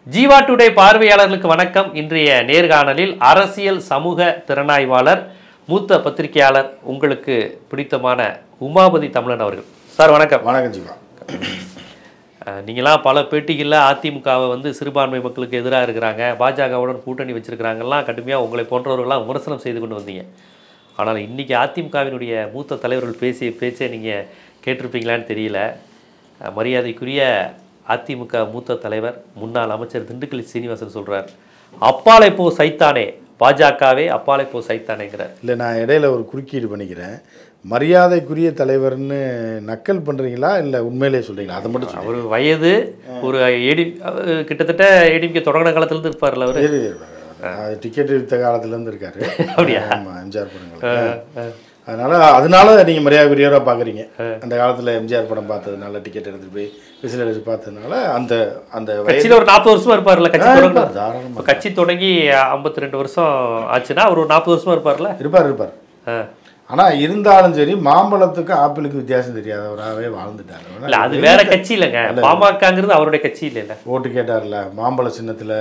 Jeeva today பார்வையாளர்களுக்கு வணக்கம் இன்றைய நேர்காணலில் அரசியல் சமூக திறனாய்வாளர் மூத்த பத்திரிகையாளர் உங்களுக்கு பிடித்தமான உமாபதி தமிழன் அவர்கள் சார் வணக்கம் வணக்கம் ஜீவா அஹ், நீங்களாம் பல பேட்டிகளில் அதிமுகவை வந்து சிறுபான்மை மக்களுக்கு எதிராக இருக்கிறாங்க பாஜகவுடன் கூட்டணி வச்சிருக்கிறாங்கலாம் கடுமையாக உங்களை போன்றவர்கள்லாம் விமர்சனம் செய்து கொண்டு வந்தீங்க ஆனால் இன்னைக்கு அதிமுகவினுடைய மூத்த தலைவர்கள் பேசிய பேச்சை நீங்கள் கேட்டிருப்பீங்களான்னு தெரியல அஹ், மரியாதைக்குரிய அதிமுக மூத்த தலைவர் முன்னாள் அமைச்சர் திண்டுக்கல் சீனிவாசன் சொல்றார் அப்பாலை போ சைத்தானே பாஜகவே அப்பாலை போ சைத்தானேங்கிறார் இல்லை நான் இடையில ஒரு குறுக்கீடு பண்ணிக்கிறேன் மரியாதைக்குரிய தலைவர்னு நக்கல் பண்ணுறீங்களா இல்லை உண்மையிலே சொல்கிறீங்களா அதை மட்டும் சொல்லுங்க. அவர் வயது ஒரு ஏடி அவர் கிட்டத்தட்ட ஏடிஎம்கே தொடங்கின காலத்துலேருந்து இருப்பார்ல அவர் சரி, அது டிக்கெட் வித்த காலத்துலேருந்து இருக்காரு அப்படியா? ஆமாம் எம்ஜிஆர் படங்கள் அதனால அதனால நீங்கள் மரியாதைக்குரியவராக பார்க்குறீங்க அந்த காலத்தில் எம்ஜிஆர் படம் பார்த்ததுனால டிக்கெட் எடுத்துட்டு போய் விசில் அடிச்சு பார்த்ததுனால அந்த அந்த வயது கட்சியில் ஒரு நாற்பது வருஷமா இருப்பார்ல கட்சி தொடங்க இருப்பார், தாராளமா இப்ப கட்சி தொடங்கி ஐம்பத்தி ரெண்டு வருஷம் ஆச்சுன்னா அவர் ஒரு நாற்பது வருஷமா இருப்பார்ல இருப்பார் இருப்பார் ஆ. ஆனால் இருந்தாலும் சரி மாம்பழத்துக்கும் ஆப்பிளுக்கு வித்தியாசம் தெரியாதவராகவே வாழ்ந்துட்டார் இல்ல அது வேற கட்சி இல்லைங்க பாமகங்கிறது அவருடைய கட்சி இல்லைல்ல ஓட்டு கேட்டார்ல மாம்பழ சின்னத்தில்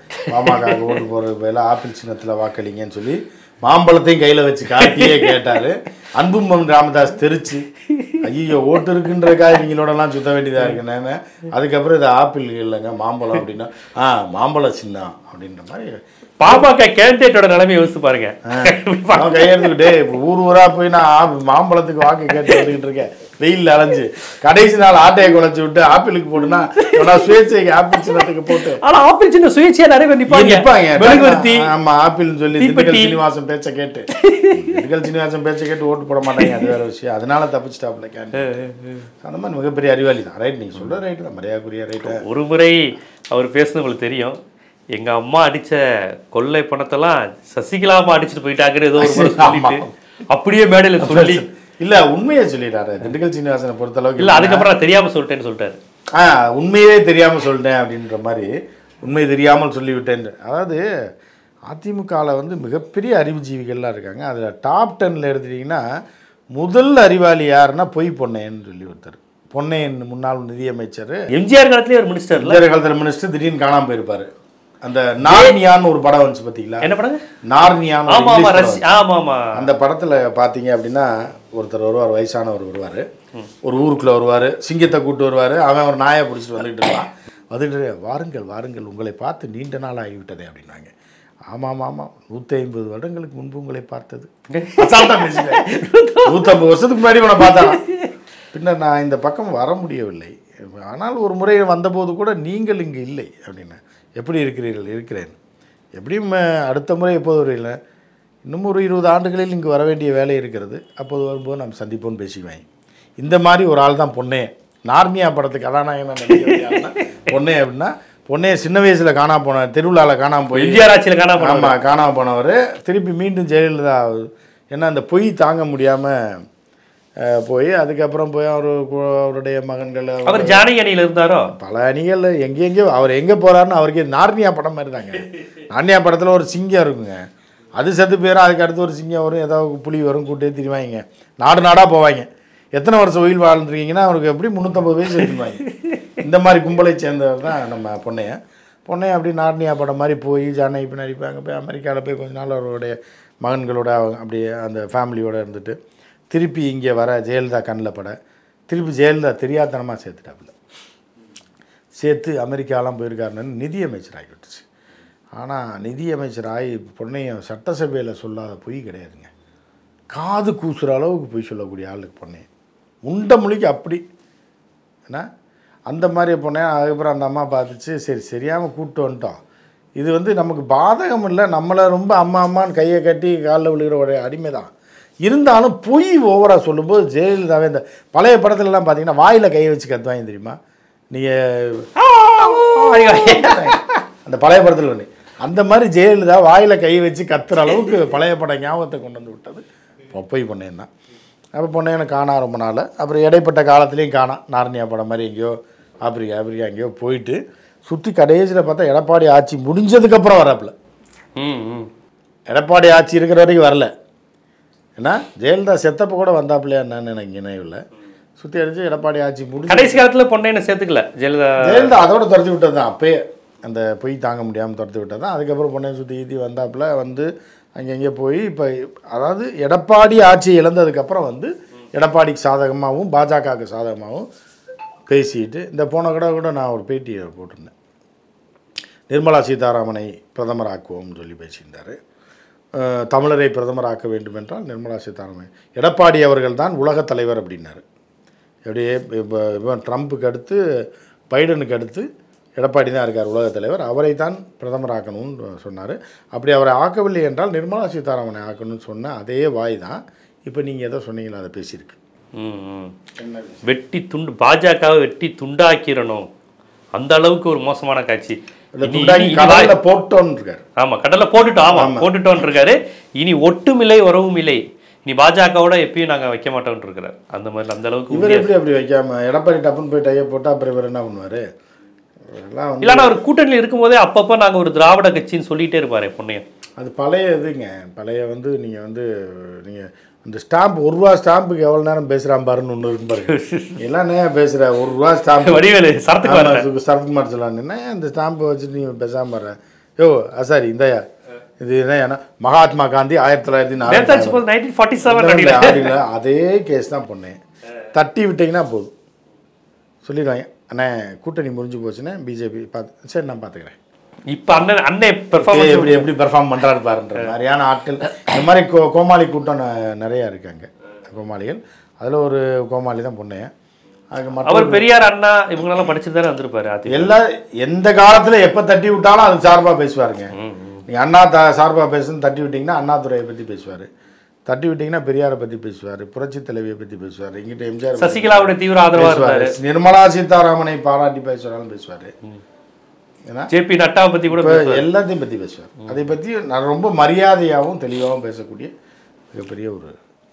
பாமக ஓட்டு போடுறதுக்கு பதிலாக ஆப்பிள் சின்னத்தில் வாக்களிங்கன்னு சொல்லி மாம்பழத்தையும் கையில் வச்சு காட்டியே கேட்டார் அன்புமன் ராமதாஸ் தெரிச்சு ஐயோ ஓட்டு இருக்குன்றதுக்காக இவங்களோடலாம் சுத்த வேண்டியதாக இருக்குன்னு அதுக்கப்புறம் இது ஆப்பிள் இல்லைங்க மாம்பழம் அப்படின்னா ஆ மாம்பழ சின்னம் அப்படின்ற மாதிரி பாமக கேண்டிடேட்டோட நிலைமை யோசிச்சு பாருங்க அவன் கையெழுத்துக்கிட்டே இப்போ ஊர் ஊரா போய் நான் ஆப்~ மாம்பழத்துக்கு வாக்கு கேட்டு வந்துக்கிட்டு இருக்கேன் வெயில்ல அலைஞ்சு கடைசி நாள் ஆட்டையை குழச்சி விட்டு ஆப்பிளுக்கு போட்டுனா நான் சுயேட்சைக்கு ஆப்பிள் சின்னத்துக்கு போட்டு ஆனா ஆப்பிள் சின்ன சுயேட்சையா நிறைய பேர் நிப்பாங்க நிப்பாங்க மெழுகுவர்த்தி ஆமா ஆப்பிள்னு சொல்லி தீப்பெட்டி. திண்டுக்கல் சீனிவாசன் பேச்ச கேட்டு திண்டுக்கல் சீனிவாசன் பேச்ச கேட்டு ஓட்டு போட மாட்டாங்க அது வேற விஷயம் அதனால தப்பிச்சிட்டாப்ல கேண்டு அந்த மாதிரி மிகப்பெரிய அறிவாளி தான் ரைட் நீங்க சொல்ற ரைட் தான் மரியாதைக்குரிய ரைட் ஒரு முறை அவர் பேசுனது உங்களுக்கு தெரியும் எங்க அம்மா அடிச்ச கொள்ளை பணத்தெல்லாம் சசிகலா அம்மா அடிச்சுட்டு போயிட்டாங்கன்னு ஏதோ ஒரு முறை சொல்லிட்டு அப்படியே மேடையில சொல்லி இல்ல உண்மையை சொல்லிட்டாரு திண்டுக்கல் சீனிவாசனை பொறுத்த அளவுக்கு இல்ல அதுக்கப்புறம் நான் தெரியாம சொல்லிட்டேன்னு சொல்லிட்டாரு ஆ உண்மையே தெரியாமல் சொல்லிட்டேன் அப்படின்ற மாதிரி உண்மை தெரியாமல் சொல்லிவிட்டேன் அதாவது அதிமுகவில் வந்து மிகப்பெரிய அறிவுஜீவிகள்லாம் இருக்காங்க அதில் டாப் டென்னில் எடுத்துட்டிங்கன்னா முதல் அறிவாளி யாருன்னா பொய் பொன்னையன்னு சொல்லி ஒருத்தர் பொன்னையன் முன்னாள் நிதியமைச்சர் எம்ஜிஆர் காலத்திலேயே ஒரு மினிஸ்டர்ல இந்திய காலத்தில் மினிஸ்டர் திடீர்னு காணாமல் போயிருப்பாரு அந்த நார்னியான்னு ஒரு படம் வந்துச்சு பார்த்தீங்களா என்ன படங்க நார்னியான்னு ஒரு ஆமா ஆமா இங்கிலீஷ் படம் ரசி ஆமா ஆமா அந்த படத்தில் பார்த்தீங்க அப்படின்னா ஒருத்தர் வருவார் வயசானவர் வருவார் ஒரு ஊருக்குள்ளே வருவார் சிங்கத்தை கூட்டு வருவார் அவன் ஒரு நாயை பிடிச்சிட்டு வந்துட்டு இருப்பான் வந்துட்டு வாருங்கள் வாருங்கள் உங்களை பார்த்து நீண்ட நாள் ஆகிவிட்டதே அப்படின்னாங்க ஆமாம் ஆமாம் நூற்றி ஐம்பது வருடங்களுக்கு முன்பு உங்களை பார்த்தது அசால்ட்டா பேசிட்டேன். நூற்றம்பது வருஷத்துக்கு முன்னாடி உன்னை பார்த்தான் பின்னர் நான் இந்த பக்கம் வர முடியவில்லை ஆனால் ஒரு முறை வந்தபோது கூட நீங்கள் இங்கு இல்லை அப்படின்னு எப்படி இருக்கிறீர்கள் இருக்கிறேன் எப்படியும் அஹ், அடுத்த முறை எப்போது வரையில் இன்னும் ஒரு இருபது ஆண்டுகளில் இங்கு வர வேண்டிய வேலை இருக்கிறது அப்போது வரும்போது நாம் சந்திப்போம்னு பேசிக்குவாங்க இந்த மாதிரி ஒரு ஆள் தான் பொண்ணே நார்னியா படத்துக்கு கதாநாயகன் நடிகர் யாருன்னா பொண்ணே அப்படின்னா பொண்ணே சின்ன வயசில் காணாம போன தெருவிழாவில் காணாம போய் எம்ஜிஆர் ஆட்சியில காணாம போனாங்க. ஆமாம் காணாம போனவர் திருப்பி மீண்டும் ஜெயலலிதா ஏன்னா அந்த பொய் தாங்க முடியாமல் போய் அதுக்கப்புறம் போய் அவர் அவருடைய மகன்கள் அவர் ஜானகி அணியில இருந்தாரோ பல அணிகள் எங்கெங்கேயோ அவர் எங்கே போகிறாருன்னு அவருக்கு நார்னியா படம் மாதிரி தாங்க நார்னியா படத்தில் ஒரு சிங்கம் இருக்குங்க அது செத்து போயிடும் அதுக்கு அடுத்து ஒரு சிங்கம் வரும் ஏதோ புலி வரும் கூட்டே திரிவாங்க நாடு நாடாக போவாங்க எத்தனை வருஷம் உயிர் வாழ்ந்துருக்கீங்கன்னா அவருக்கு எப்படி முந்நூற்றம்பது வயசு எடுத்துருவாங்க இந்த மாதிரி கும்பலை சேர்ந்தவர் தான் நம்ம பொண்ணைய பொண்ணைய அப்படி நார்னியா படம் மாதிரி போய் ஜானகி பின்னாடி போய் அங்கே போய் அமெரிக்காவில் போய் கொஞ்ச நாள் அவருடைய மகன்களோட அவங்க அப்படியே அந்த ஃபேமிலியோட இருந்துட்டு திருப்பி இங்கே வர ஜெயலலிதா கண்ணில் பட திருப்பி ஜெயலலிதா தெரியாதனமாக சேர்த்துட்டாப்புல சேர்த்து அமெரிக்காலாம் போயிருக்காருன்னு நிதி அமைச்சர் ஆகிவிட்டுச்சு ஆனால் நிதி அமைச்சர் ஆகி பொண்ணையும் சட்டசபையில் சொல்லாத பொய் கிடையாதுங்க காது கூசுகிற அளவுக்கு பொய் சொல்லக்கூடிய ஆளுக்கு பொண்ணையும் உண்ட மொழிக்கு அப்படி என்ன அந்த மாதிரி பொண்ணேன் அதுக்கப்புறம் அந்த அம்மா பார்த்துச்சு சரி சரியாமல் கூப்பிட்டு வந்துட்டோம் இது வந்து நமக்கு பாதகம் இல்லை நம்மளை ரொம்ப அம்மா அம்மான்னு கையை கட்டி காலில் விழுகிற ஒரு அடிமை தான் இருந்தாலும் பொய் ஓவராக சொல்லும்போது ஜெயலலிதாவே இந்த பழைய படத்துலலாம் பார்த்தீங்கன்னா வாயில் கையை வச்சு கத்துவாங்க தெரியுமா நீங்கள் அந்த பழைய படத்தில் ஒன்று அந்த மாதிரி ஜெயலலிதா வாயில் கை வச்சு கத்துற அளவுக்கு பழைய பட ஞாபகத்தை கொண்டு வந்து விட்டது பொப்பை பொண்ணேன் தான் அப்போ பொண்ணையனை காணா ரொம்ப நாள் அப்புறம் இடைப்பட்ட காலத்துலேயும் காணா நாரணியா படம் மாதிரி எங்கேயோ ஆப்பிரிக்கா ஆப்பிரிக்கா எங்கேயோ போயிட்டு சுற்றி கடைசியில் பார்த்தா எடப்பாடி ஆட்சி முடிஞ்சதுக்கப்புறம் வராப்புல ம் ம் எடப்பாடி ஆட்சி இருக்கிற வரைக்கும் வரல ஏன்னா ஜெயலலிதா செத்தப்ப கூட வந்தாப்புலையா என்னன்னு எனக்கு நினைவில் சுற்றி அடிச்சு எடப்பாடி ஆட்சி முடிஞ்சு கடைசி காலத்துல பொண்ணை சேர்த்துக்கல ஜெயலலிதா ஜெயலலிதா அதோட துரத்தி விட்டது தான் அப்பயே அந்த பொய் தாங்க முடியாமல் துரத்து விட்டது தான் அதுக்கப்புறம் பொன்னையன் சுற்றி ஈத்தி வந்தாப்புல வந்து அங்கங்கே போய் இப்போ அதாவது எடப்பாடி ஆட்சி இழந்ததுக்கப்புறம் வந்து எடப்பாடிக்கு சாதகமாகவும் பாஜகவுக்கு சாதகமாகவும் பேசிட்டு இந்த போன கடை கூட நான் ஒரு பேட்டியை போட்டிருந்தேன் நிர்மலா சீதாராமனை பிரதமர் ஆக்குவோம்னு சொல்லி பேசியிருந்தார் அஹ், தமிழரை பிரதமர் ஆக்க வேண்டும் என்றால் நிர்மலா சீதாராமன் எடப்பாடி அவர்கள் தான் உலகத் தலைவர் அப்படின்னாரு எப்படியே இப்போ இவன் ட்ரம்ப்புக்கு அடுத்து பைடனுக்கு அடுத்து எடப்பாடி தான் இருக்கார் உலகத் தலைவர் அவரை தான் பிரதமர் ஆக்கணும்னு சொன்னார் அப்படி அவரை ஆக்கவில்லை என்றால் நிர்மலா சீதாராமனை ஆக்கணும்னு சொன்ன அதே வாய் தான் இப்போ நீங்கள் எதோ சொன்னீங்களா அதை பேசியிருக்கு ம், ம். வெட்டி துண்டு பாஜகவை வெட்டி துண்டாக்கிடணும் அந்த அளவுக்கு ஒரு மோசமான காட்சி இந்த இனி- துண்டாக்கி இனி வாய்- கடலில் போட்டோன்னு இருக்காரு ஆமா கடல்ல போட்டுட்டோம் ஆமா போட்டுட்டோம்னு இருக்காரு இனி ஒட்டும் இல்லை உறவும் இல்லை இனி பாஜகவோட எப்பயும் நாங்க வைக்க மாட்டோம்னு இருக்கிறார் அந்த மாதிரி அந்த அளவுக்கு இவர் எப்படி அப்படி வைக்காம எடப்பாடி டப்புன்னு போய் டைய போட்டால் அப்புறம் இவர் என்ன பண்ணுவார் இதெல்லாம் வந்து இல்லைன்னா அவர் கூட்டணியில் இருக்கும்போதே அப்பப்போ நாங்க ஒரு திராவிட கட்சின்னு சொல்லிட்டே இருப்பாரு பொன்னையன் அது பழைய இதுங்க பழைய வந்து நீங்கள் வந்து நீங்கள் அந்த ஸ்டாம்ப் ஒரு ரூபா ஸ்டாம்புக்கு எவ்வளோ நேரம் பேசுகிறான் பாருன்னு ஒன்று இருக்கும் பாருங்க எல்லாம் நேரம் பேசுகிற ஒரு ரூபா ஸ்டாம்ப் வடிவேலு சரத்துக்கு வர சரத்குமார் சொல்லான்னு என்ன இந்த ஸ்டாம்பை வச்சுட்டு நீங்கள் பேசாமல் வர்ற யோ சாரி இந்தயா இது என்ன மகாத்மா காந்தி ஆயிரத்தி தொள்ளாயிரத்தி நாலு நேதாஜி போது நைன்டீன் ஃபார்ட்டி செவன் ஆடியில் அதே கேஸ் தான் பண்ணேன் தட்டி விட்டீங்கன்னா போதும் சொல்லிடுவாங்க அண்ணே கூட்டணி முறிஞ்சு போச்சுன்னா பிஜேபி பார்த்து சரி நான் பார்த்துக்கிறேன் இப்ப அண்ணன் அண்ணன் ஏய், பெர்ஃபார்மன்ஸ் எப்படி எப்படி பெர்ஃபார்ம் பண்ணுறாரு பாருன்ற மாதிரியான ஆட்கள் இந்த மாதிரி கோ கோமாளி கூட்டம் ந- நிறையா இருக்காங்க கோமாளிகள் அதில் ஒரு கோமாளி தான் பொண்ணையன் அதுக்கு மற்ற அவர் பெரியார் அண்ணா இவங்களெல்லாம் படிச்சுட்டு தானே வந்திருப்பாரு அதிமுக எல்லா எந்த காலத்தில் எப்போ தட்டி விட்டாலும் அது சார்பாக பேசுவாருங்க நீங்கள் அண்ணா த சார்பாக பேசுன்னு தட்டி விட்டிங்கன்னா அண்ணாதுரையை பற்றி பேசுவார் தட்டி விட்டிங்கன்னா பெரியாரை பற்றி பேசுவார் புரட்சி தலைவியை பற்றி பேசுவார் இங்கிட்ட எம்ஜிஆர் சசிகலாவுடைய தீவிர ஆதரவா இருந்தாரு பேசுவார் நிர்மலா சீதாராமனை பாராட்டி பேசுகிறாலும் பேசுவார் ஏன்னா ஜேபி நட்டாவை பத்தி கூட இப்போ பேசுவாரு. எல்லாத்தையும் பற்றி பேசுவார் அதை பற்றி நான் ரொம்ப மரியாதையாகவும் தெளிவாகவும் பேசக்கூடிய மிகப்பெரிய ஒரு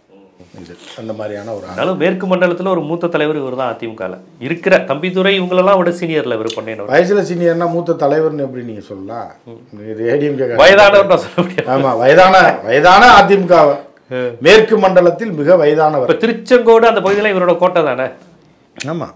இது அந்த மாதிரியான ஒரு ஆள் அதனால மேற்கு மண்டலத்துல ஒரு மூத்த தலைவர் இவர் தான் அதிமுகல இருக்கிற தம்பிதுரை இவங்களெல்லாம் விட சீனியர்ல இவர் பொன்னையன் வயசில் சீனியர்னா மூத்த தலைவர்னு எப்படி நீங்கள் சொல்லலாம் ஏடிஎம்கே வயதானவர் நான் சொல்ல முடியாது ஆமா வயதான வயதான அதிமுக மேற்கு மண்டலத்தில் மிக வயதானவர் இப்ப திருச்செங்கோடு அந்த பகுதியில இவரோட கோட்டை தானே ஆமா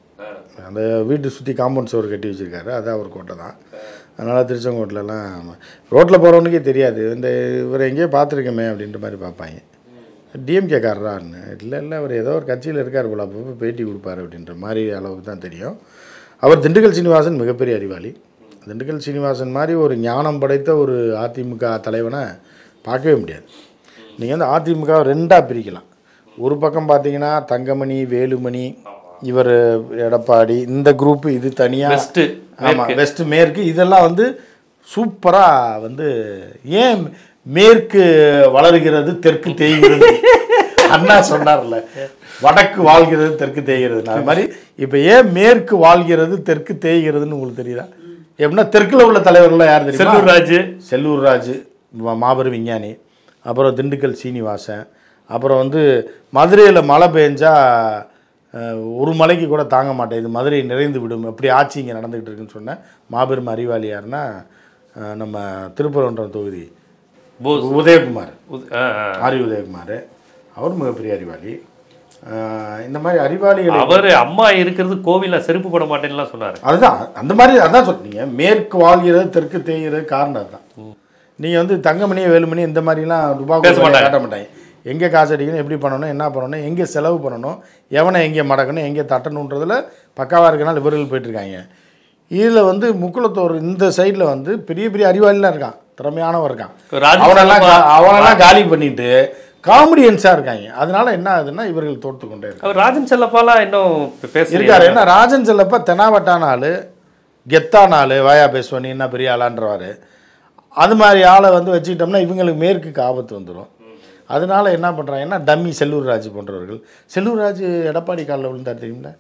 அந்த வீட்டு சுற்றி காம்பவுண்ட் சுவர் கட்டி வச்சிருக்காரு அதான் ஒரு கோட்டை தான் அதனால் திருச்செங்கோட்டிலலாம் ரோட்டில் போகிறவனுக்கே தெரியாது இந்த இவர் எங்கேயோ பார்த்துருக்கோமே அப்படின்ற மாதிரி பார்ப்பாங்க டிஎம்கே காரரான்னு இல்லை இல்லை அவர் ஏதோ ஒரு கட்சியில் இருக்கார் போல அப்பப்போ பேட்டி கொடுப்பாரு அப்படின்ற மாதிரி அளவுக்கு தான் தெரியும் அவர் திண்டுக்கல் சீனிவாசன் மிகப்பெரிய அறிவாளி திண்டுக்கல் சீனிவாசன் மாதிரி ஒரு ஞானம் படைத்த ஒரு அதிமுக தலைவனை பார்க்கவே முடியாது நீங்கள் வந்து அதிமுக ரெண்டாக பிரிக்கலாம் ஒரு பக்கம் பார்த்தீங்கன்னா தங்கமணி வேலுமணி இவர் எடப்பாடி இந்த குரூப் இது தனியாக பெஸ்ட் ஆமாம் வெஸ்ட் மேற்கு இதெல்லாம் வந்து சூப்பராக வந்து ஏன் மேற்கு வளர்கிறது தெற்கு தேய்கிறது அண்ணா சொன்னார்ல வடக்கு வாழ்கிறது தெற்கு தேய்கிறது அது மாதிரி இப்போ ஏன் மேற்கு வாழ்கிறது தெற்கு தேய்கிறதுன்னு உங்களுக்கு தெரியுதா எப்படின்னா தெற்குல உள்ள தலைவர்கள்லாம் யார் தெரியுமா செல்லூர் ராஜு செல்லூர் ராஜு மா- மாபெரும் விஞ்ஞானி அப்புறம் திண்டுக்கல் சீனிவாசன் அப்புறம் வந்து மதுரையில் மழை பெஞ்சா அஹ், ஒரு மலைக்கு கூட தாங்க மாட்டேன் இது மதுரை நிறைந்து விடும் எப்படி ஆட்சி இங்கே நடந்துக்கிட்டு இருக்குன்னு சொன்னேன் மாபெரும் அறிவாளி யாருன்னா அஹ், நம்ம திருப்பரங்குன்றம் தொகுதி போஸ் உதயகுமார் உத்- ஆ, ஆ. ஆரி உதயகுமார் அவர் மிகப்பெரிய அறிவாளி அஹ், இந்த மாதிரி அறிவாளிகள் அவரு அம்மா இருக்கிறது கோவில்ல செருப்பு போட மாட்டேன்னுலாம் சொன்னாரு அதுதான் அந்த மாதிரி அதான் சொல்றீங்க மேற்கு வாழ்கிறது தெற்கு தேய்கிறது காரணம் அதுதான் நீங்கள் வந்து தங்கமணி வேலுமணி இந்த மாதிரிலாம் ரூபாய் பேச மாட்டாங்க. காட்ட மாட்டாங்க எங்கே காசு அடிக்கணும் எப்படி பண்ணணும் என்ன பண்ணணும் எங்கே செலவு பண்ணணும் எவனை எங்கே மடக்கணும் எங்கே தட்டணுன்றதுல பக்காவாக இருக்கனால இவர்கள் போயிட்டுருக்காங்க இதில் வந்து முக்குளத்தோர் இந்த சைடில் வந்து பெரிய பெரிய அறிவாளிலாம் இருக்கான் திறமையானவன் இருக்கான் ராஜு அவனெல்லாம் கா- அவனெல்லாம் காலி பண்ணிட்டு காமெடியன்ஸாக இருக்காங்க அதனால என்ன ஆகுதுன்னா இவர்கள் தோற்று கொண்டே இருக்காங்க அவர் ராஜன் செல்லப்பாலாம் இன்னும் பேச இருக்காரு ஏன்னா ராஜன் செல்லப்ப தெனாவட்டான ஆள் கெத்தான ஆள் வாயா பேசுவ நீ என்ன பெரிய ஆளான்றவாரு அது மாதிரி ஆளை வந்து வச்சுக்கிட்டோம்னா இவங்களுக்கு மேற்குக்கு ஆபத்து வந்துடும் அதனால என்ன பண்ணுறாங்கன்னா டம்மி செல்லூர் ராஜு போன்றவர்கள் செல்லூர் ராஜு எடப்பாடி காலில் விழுந்தார் தெரியுங்களா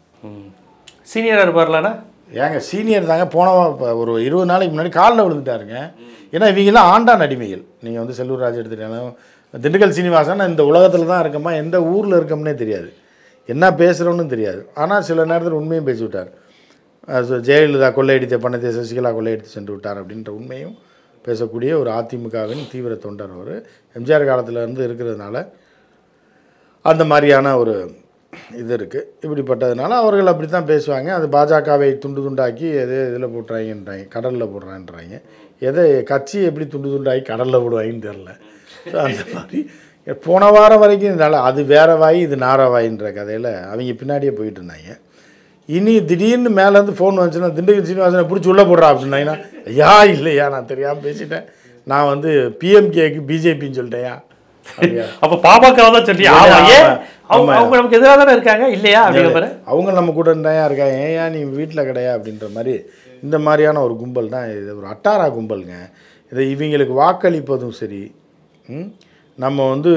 சீனியரா இருப்பார்லானா ஏங்க சீனியர் தாங்க போன வா- இப்ப ஒரு இருபது நாளைக்கு முன்னாடி காலில் விழுந்துட்டாருங்க ஏன்னா இவங்கெல்லாம் ஆண்டான் அடிமைகள் நீங்கள் வந்து செல்லூர் ராஜ் எடுத்துட்டாலும் திண்டுக்கல் சீனிவாசன் இந்த உலகத்தில் தான் இருக்கோமா எந்த ஊரில் இருக்கோம்னே தெரியாது என்ன பேசுகிறோன்னு தெரியாது ஆனால் சில நேரத்தில் உண்மையும் பேசி விட்டார் அஹ் so ஜெயலலிதா கொள்ளையடித்த பணத்தை சசிகலா கொள்ளையடித்து சென்று விட்டார் அப்படின்ற உண்மையும் பேசக்கூடிய ஒரு அதிமுகவின் தீவிர தொண்டர் அவர் எம்ஜிஆர் காலத்துல இருந்து இருக்கிறதுனால அந்த மாதிரியான ஒரு இது இருக்குது இப்படிப்பட்டதுனால அவர்கள் அப்படி தான் பேசுவாங்க அது பாஜகவை துண்டு துண்டாக்கி எது இதில் போட்டுறாங்கன்றாங்க கடலில் போடுறான்றாங்க எதை கட்சி எப்படி துண்டு துண்டாக்கி கடலில் போடுவாங்கன்னு தெரில ஸோ அந்த மாதிரி போன வாரம் வரைக்கும் இதனால அது வேற வாய் இது நார வாயின்ற கதையில் அவங்க பின்னாடியே போயிட்டு இருந்தாங்க இனி திடீர்னு மேலேருந்து ஃபோன் வந்துச்சுன்னா திண்டுக்கல் சீனிவாசனை பிடிச்சி உள்ளே போடுறா அப்படின்னாங்கன்னா ஐயா இல்லையா நான் தெரியாமல் பேசிட்டேன் நான் வந்து பிஎம்கேக்கு பிஜேபின்னு சொல்லிட்டேயா அப்படியா அப்ப பாமக தான் சொல்லி இல்லையா, ஆமா ஏன் ஆமா. அவங்க அவங்க நமக்கு எதிராக தானே இருக்காங்க இல்லையா அப்படிங்கிற மாதிரி அவங்க நம்ம கூட இருந்தாயா இருக்காங்க ஏயா நீ வீட்டில் கிடையா அப்படின்ற மாதிரி இந்த மாதிரியான ஒரு கும்பல் தான் இது ஒரு அட்டாரா கும்பலுங்க இதை இவங்களுக்கு வாக்களிப்பதும் சரி ம், நம்ம வந்து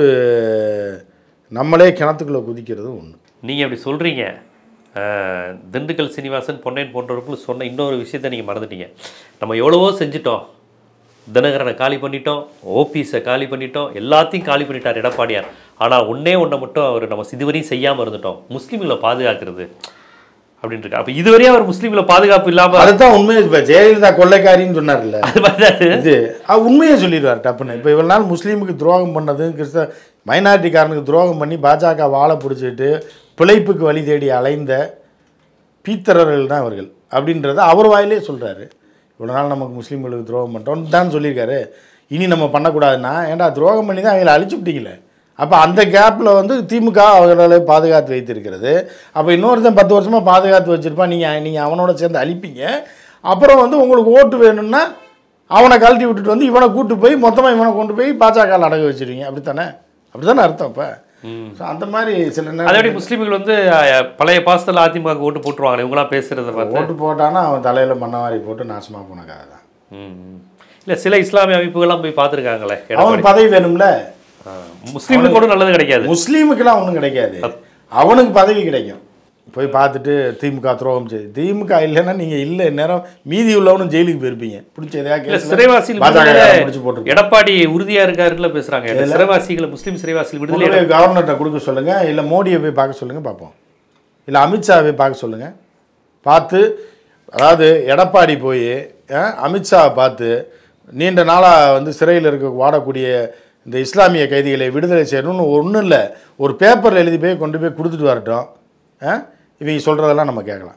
நம்மளே கிணத்துக்குள்ளே குதிக்கிறதும் ஒன்று நீங்க அப்படி சொல்றீங்க அஹ், திண்டுக்கல் சீனிவாசன் பொன்னையன் போன்றவர்கள் சொன்ன இன்னொரு விஷயத்தை நீங்க மறந்துட்டீங்க நம்ம எவ்வளவோ செஞ்சுட்டோம் தினகரனை காலி பண்ணிட்டோம் ஓபிஎஸை காலி பண்ணிட்டோம் எல்லாத்தையும் காலி பண்ணிட்டார் எடப்பாடியார் ஆனால் ஒண்ணே ஒன்றை மட்டும் அவர் நம்ம இதுவரையும் செய்யாமல் இருந்துட்டோம் முஸ்லீம்களை பாதுகாக்கிறது அப்படின்னு இருக்கு அப்போ இதுவரையும் அவர் முஸ்லீம்களை பாதுகாப்பு இல்லாமல் அதுதான் உண்மையை இப்போ ஜெயலலிதா கொள்ளைக்காரின்னு சொன்னார்ல அது மாதிரி தான் இது அவர் உண்மையை சொல்லிடுவார் டப்புன்னு இப்போ இவ்வளோ நாள் முஸ்லீமுக்கு துரோகம் பண்ணது கிறிஸ்தவ மைனாரிட்டிக்காரனுக்கு துரோகம் பண்ணி பாஜக வாழை பிடிச்சிட்டு பிழைப்புக்கு வழி தேடி அலைந்த பீத்தரர்கள் தான் அவர்கள் அப்படின்றத அவர் வாயிலே சொல்கிறாரு இவ்வளோ நாள் நமக்கு முஸ்லீம்களுக்கு துரோகம் பண்ணிட்டோம்னு தான் சொல்லியிருக்காரு இனி நம்ம பண்ணக்கூடாதுன்னா ஏன்டா துரோகம் பண்ணி தான் அவங்கள அழிச்சு விட்டீங்களே அப்போ அந்த கேப்பில் வந்து திமுக அவர்களை பாதுகாத்து வைத்திருக்கிறது அப்போ இன்னொருத்தன் பத்து வருஷமாக பாதுகாத்து வச்சுருப்பான் நீங்கள் நீங்கள் அவனோட சேர்ந்து அழிப்பீங்க அப்புறம் வந்து உங்களுக்கு ஓட்டு வேணும்னா அவனை கழட்டி விட்டுட்டு வந்து இவனை கூட்டு போய் மொத்தமாக இவனை கொண்டு போய் பாஜக அடகு வச்சிருவீங்க அப்படித்தானே அப்படித்தானே அர்த்தம் இப்போ ஸோ அந்த மாதிரி சில நேரம் அதே முஸ்லீம்கள் வந்து அஹ், பழைய பாசத்தில் அதிமுக ஓட்டு போட்டுருவாங்க இவங்களாம் பேசுறத பார்த்து ஓட்டு போட்டானா அவன் தலையில் மண்ணவாரி போட்டு நாசமாக போன கதை தான் ம். இல்ல சில இஸ்லாமிய அமைப்புகள்லாம் போய் பார்த்துருக்காங்களே அவனுக்கு பதவி வேணும்ல முஸ்லீம்களுக்கு கூட நல்லது கிடைக்காது முஸ்லீமுக்கெல்லாம் ஒன்றும் கிடைக்காது அவனுக்கு பதவி கிடைக்கும் போய் பார்த்துட்டு திமுக துரோகம் செய்து திமுக இல்லைன்னா நீங்கள் இல்லை நேரம் மீதி உள்ளவனும் ஜெயிலுக்கு போயிருப்பீங்க பிடிச்ச எதையா இல்ல கேஸ்ல சிறைவாசிகள் பாஜக விடுதலை பிடிச்சி போட்டு எடப்பாடி உறுதியா இருக்காருல பேசுறாங்க இந்த சிறைவாசிகளை முஸ்லீம் சிறைவாசிகள் விடுதலை கொண்டு போய் கவர்னர்கிட்ட கொடுக்க சொல்லுங்கள் இல்லை மோடியை போய் பார்க்க சொல்லுங்கள் பார்ப்போம் இல்லை அமித்ஷாவை போய் பார்க்க சொல்லுங்கள் பார்த்து அதாவது எடப்பாடி போய் அஹ், அமித்ஷாவை பார்த்து நீண்ட நாளாக வந்து சிறையில் இருக்க வாடக்கூடிய இந்த இஸ்லாமிய கைதிகளை விடுதலை செய்யணும்னு ஒன்றும் இல்லை ஒரு பேப்பரில் எழுதி போய் கொண்டு போய் கொடுத்துட்டு வரட்டும் அஹ், இவங்க சொல்கிறதெல்லாம் நம்ம கேட்கலாம்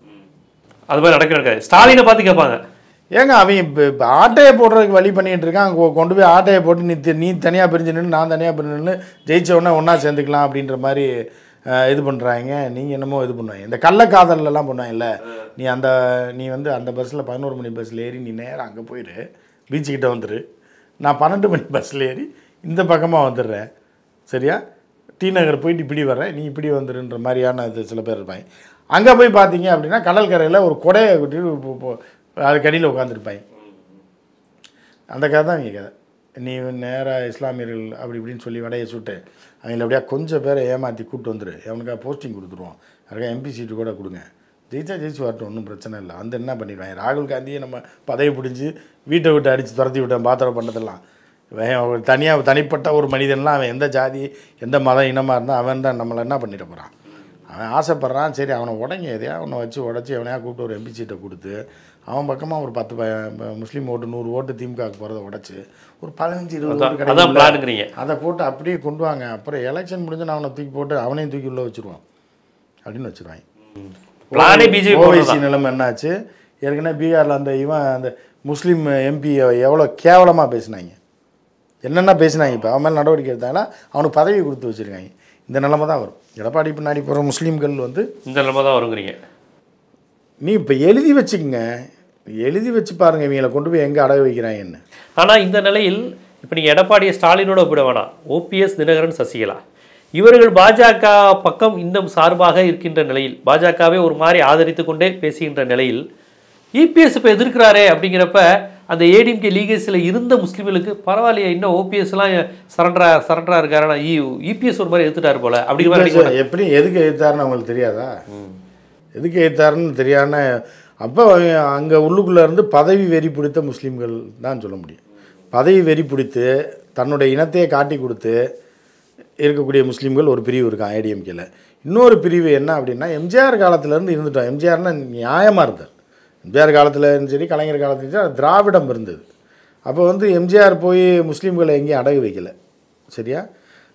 அது மாதிரி நடக்க நடக்காது ஸ்டாலினை பார்த்து கேட்பாங்க ஏங்க அவன் இப்போ இப்போ ஆட்டையை போடுறதுக்கு வழி பண்ணிட்டு இருக்கான் கொ- கொண்டு போய் ஆட்டையை போட்டு நீ தி- நீ தனியாக பிரிஞ்சு நின்று நான் தனியாக பிரிஞ்சு நின்று ஜெயிச்ச உடனே ஒன்றா சேர்ந்துக்கலாம் அப்படின்ற மாதிரி அஹ், இது பண்ணுறாங்க நீங்கள் என்னமோ இது பண்ணுவாங்க இந்த கள்ளக்காதல்லாம் பண்ணுவாங்கல்ல நீ அந்த நீ வந்து அந்த பஸ்ஸில் பதினோரு மணி பஸ்ஸில் ஏறி நீ நேராக அங்கே போயிடு பீச்சுக்கிட்ட வந்துரு நான் பன்னெண்டு மணி பஸ்ஸில் ஏறி இந்த பக்கமாக வந்துடுறேன் சரியா டி நகர் போயிட்டு இப்படி வர்றேன் நீ இப்படி வந்துருன்ற மாதிரியான இது சில பேர் இருப்பாங்க அங்கே போய் பார்த்தீங்க அப்படின்னா கடற்கரையில் ஒரு கொடையை குட்டி அதுக்கு அடியில் உட்காந்துருப்பாங்க அந்த கதை தான் இங்கே கதை நீ நேராக இஸ்லாமியர்கள் அப்படி இப்படின்னு சொல்லி வடையை சுட்டு அவங்கள அப்படியே கொஞ்சம் பேரை ஏமாற்றி கூப்பிட்டு வந்துரு அவனுக்காக போஸ்டிங் கொடுத்துருவோம் யாருக்கா எம்பி சீட்டு கூட கொடுங்க ஜெயிச்சா ஜெயிச்சு வரட்டும் ஒன்றும் பிரச்சனை இல்லை வந்து என்ன பண்ணிடுவாங்க ராகுல் காந்தியை நம்ம பதவி பிடிச்சி வீட்டை விட்டு அடித்து துரத்தி விட்டேன் பாத்திரம் பண்ணதெல்லாம் இவன் தனியாக தனிப்பட்ட ஒரு மனிதன்லாம் அவன் எந்த ஜாதி எந்த மதம் இனமாக இருந்தால் அவன் தான் நம்மளை என்ன பண்ணிட போகிறான் அவன் ஆசைப்பட்றான் சரி அவனை உடங்க எதையா அவனை வச்சு உடச்சி எவனையா கூப்பிட்டு ஒரு எம்பி சீட்டை கொடுத்து அவன் பக்கமாக ஒரு பத்து ப- ப- முஸ்லீம் ஓட்டு நூறு ஓட்டு திமுகவுக்கு போகிறத உடச்சி ஒரு பதினஞ்சு இருபது ஓட்டு அதான் கிடைக்கும்ல. பிளானுங்கிறீங்க அதை போட்டு அப்படியே கொண்டு வாங்க அப்புறம் எலெக்ஷன் முடிஞ்சு நான் அவனை தூக்கி போட்டு அவனையும் தூக்கி உள்ளே வச்சுருவான் அப்படின்னு வச்சுருவாங்க பிளானே பிஜேபி ஓவைசி நிலைமை என்னாச்சு ஏற்கனவே பீகாரில் அந்த இவன் அந்த முஸ்லீம் எம்பி எவ்வளோ கேவலமாக பேசினாங்க என்னென்ன பேசினாங்க இப்போ அவன் மேலே நடவடிக்கை எடுத்தாங்கன்னா அவனுக்கு பதவி கொடுத்து வச்சுருக்காங்க இந்த நிலைமை தான் வரும் எடப்பாடி பின்னாடி போகிற முஸ்லீம்கள் வந்து இந்த நிலைமை தான் வருங்கிறீங்க நீ இப்போ எழுதி வச்சுக்கங்க எழுதி வச்சு பாருங்க இவங்களை கொண்டு போய் எங்கே அடகு வைக்கிறாங்கன்னு ஆனா இந்த நிலையில் இப்போ நீங்க எடப்பாடியை ஸ்டாலினோட ஒப்பிட வேணாம் ஓபிஎஸ் தினகரன் சசிகலா இவர்கள் பாஜக பக்கம் இன்னும் சார்பாக இருக்கின்ற நிலையில் பாஜகவை ஒரு மாதிரி ஆதரித்து கொண்டே பேசுகின்ற நிலையில் இபிஎஸ் இப்போ எதிர்க்கிறாரே அப்படிங்கிறப்ப அந்த ஏடிஎம்கே லீகேஸில் இருந்த முஸ்லீம்களுக்கு பரவாயில்லையே இன்னும் ஓபிஎஸ்லாம் சரண்டரா சரண்டரா இருக்காரு இபிஎஸ் ஒரு மாதிரி எடுத்துட்டாரு போல அப்படிங்கிற மாதிரி நினைக்க மாட்டாங்க. எப்படி எதுக்கு எதிர்த்தாருன்னு அவங்களுக்கு தெரியாதா எதுக்கு எதிர்த்தாருன்னு தெரியாம அப்போ அங்கே உள்ளுக்குள்ளே இருந்து பதவி வெறி பிடித்த முஸ்லீம்கள் தான் சொல்ல முடியும் பதவி வெறி பிடித்து தன்னுடைய இனத்தையே காட்டி கொடுத்து இருக்கக்கூடிய முஸ்லீம்கள் ஒரு பிரிவு இருக்கான் ஏடிஎம்கேல இன்னொரு பிரிவு என்ன அப்படின்னா எம்ஜிஆர் காலத்துலேருந்து இருந்துட்டோம் எம்ஜிஆர்னா நியாயமாக இருந்தார் எம்ஜிஆர் காலத்துலையும் சரி கலைஞர் காலத்துலையும் சரி திராவிடம் இருந்தது அப்போ வந்து எம்ஜிஆர் போய் முஸ்லீம்களை எங்கேயும் அடகு வைக்கல சரியா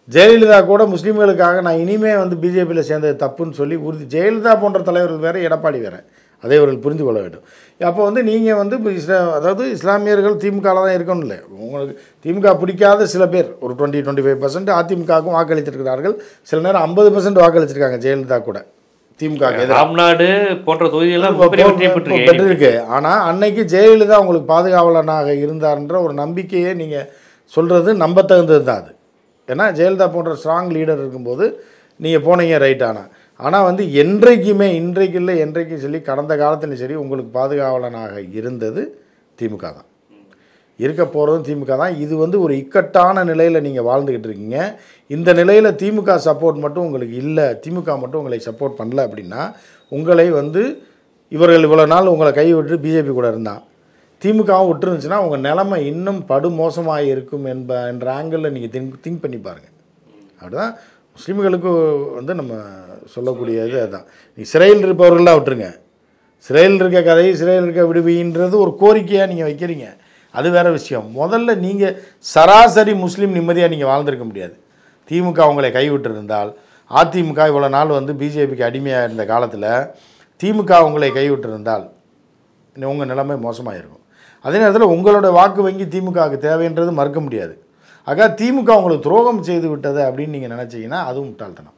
ஜெயலலிதா கூட முஸ்லீம்களுக்காக நான் இனிமே வந்து பிஜேபியில் சேர்ந்தது தப்புன்னு சொல்லி உறுதி ஜெயலலிதா போன்ற தலைவர்கள் வேறு எடப்பாடி வேறு அதை அவர்கள் புரிந்து கொள்ள வேண்டும் அப்போ வந்து நீங்கள் வந்து இப்போ இஸ்லா அதாவது இஸ்லாமியர்கள் திமுகவில் தான் இருக்கணும் இல்லை உங்களுக்கு திமுக பிடிக்காத சில பேர் ஒரு டுவெண்ட்டி டுவெண்ட்டி ஃபைவ் பர்சன்ட் அதிமுகவுக்கும் வாக்களித்திருக்கிறார்கள் சில நேரம் ஐம்பது பர்சன்ட் வாக்களிச்சிருக்காங்க ஜெயலலிதா கூட திமுக ராம்நாடு போன்ற தொகுதியெல்லாம் மிகப்பெரிய வெற்றியை பெற்றிருக்கீங்க பெற்றிருக்கு ஆனால் அன்னைக்கு ஜெயலலிதா உங்களுக்கு பாதுகாவலனாக இருந்தார்ன்ற ஒரு நம்பிக்கையை நீங்கள் சொல்கிறது நம்பத்தகுந்தது தான் அது ஏன்னா ஜெயலலிதா போன்ற ஸ்ட்ராங் லீடர் இருக்கும்போது நீங்கள் போனீங்க ரைட் ஆனால் ஆனால் வந்து என்றைக்குமே இன்றைக்கு இல்லை என்றைக்கும் சொல்லி கடந்த காலத்துலையும் சரி உங்களுக்கு பாதுகாவலனாக இருந்தது திமுக தான் இருக்க போகிறதும் திமுக தான் இது வந்து ஒரு இக்கட்டான நிலையில் நீங்கள் வாழ்ந்துக்கிட்டு இருக்கீங்க இந்த நிலையில் திமுக சப்போர்ட் மட்டும் உங்களுக்கு இல்லை திமுக மட்டும் உங்களை சப்போர்ட் பண்ணல அப்படின்னா உங்களை வந்து இவர்கள் இவ்வளோ நாள் உங்களை கை விட்டு பிஜேபி கூட இருந்தான் திமுகவும் விட்டுருந்துச்சுன்னா உங்கள் நிலைமை இன்னும் படு மோசமாக இருக்கும் என்ப என்ற ஆங்கிளில் நீங்கள் திங்க் திங்க் பண்ணி பாருங்கள் அப்படிதான் முஸ்லீம்களுக்கு வந்து நம்ம சொல்லக்கூடியது அதுதான் நீ சிறையில் இருப்பவர்கள்லாம் விட்டுருங்க சிறையில் இருக்க கதையை சிறையில் இருக்க விடுவின்றது ஒரு கோரிக்கையாக நீங்கள் வைக்கிறீங்க அது வேற விஷயம் முதல்ல நீங்கள் சராசரி முஸ்லீம் நிம்மதியாக நீங்கள் வாழ்ந்திருக்க முடியாது திமுக உங்களை கைவிட்டு இருந்தால் அதிமுக இவ்வளோ நாள் வந்து பிஜேபிக்கு அடிமையாக இருந்த காலத்தில் திமுக உங்களை கைவிட்டு இருந்தால் உங்கள் நிலைமை மோசமாக இருக்கும் அதே நேரத்தில் உங்களோட வாக்கு வங்கி திமுகவுக்கு தேவைன்றது மறுக்க முடியாது ஆக திமுக உங்களுக்கு துரோகம் செய்து விட்டது அப்படின்னு நீங்கள் நினச்சிங்கன்னா அதுவும் முட்டாள்தனம்